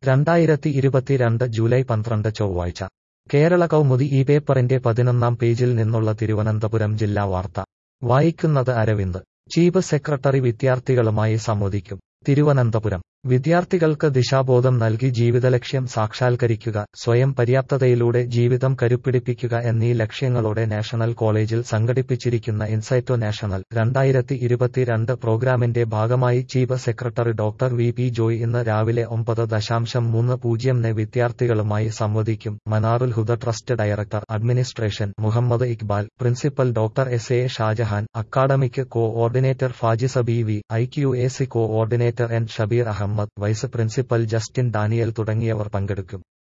രണ്ടായിരത്തി ഇരുപത്തിരണ്ട് ജൂലൈ പന്ത്രണ്ട് ചൊവ്വാഴ്ച കേരള കൗമുദി ഈ പേപ്പറിന്റെ പതിനൊന്നാം പേജിൽ നിന്നുള്ള തിരുവനന്തപുരം ജില്ലാ വാർത്ത വായിക്കുന്നത് അരവിന്ദ് ചീഫ് സെക്രട്ടറി വിദ്യാർത്ഥികളുമായി സംവദിക്കും തിരുവനന്തപുരം വിദ്യാർത്ഥികൾക്ക് ദിശാബോധം നൽകി ജീവിതലക്ഷ്യം സാക്ഷാത്കരിക്കുക സ്വയം പര്യാപ്തതയിലൂടെ ജീവിതം കരുപ്പിടിപ്പിക്കുക എന്നീ ലക്ഷ്യങ്ങളോടെ നാഷണൽ കോളേജിൽ സംഘടിപ്പിച്ചിരിക്കുന്ന ഇൻസൈറ്റോ നാഷണൽ രണ്ടായിരത്തി ഇരുപത്തിരണ്ട് പ്രോഗ്രാമിന്റെ ഭാഗമായി chief secretary doctor V P Joy ഇന്ന് രാവിലെ ഒമ്പത് ദശാംശം മൂന്ന് പൂജ്യംന് വിദ്യാർത്ഥികളുമായി സംവദിക്കും Manarul Huda trust director administration Muhammad Iqbal principal doctor S A Shajahan academic coordinator Fajisa B V I Q A C coordinator N Shabeer Ahmed vice principal Justin Daniel തുടങ്ങിയവർ പങ്കെടുക്കും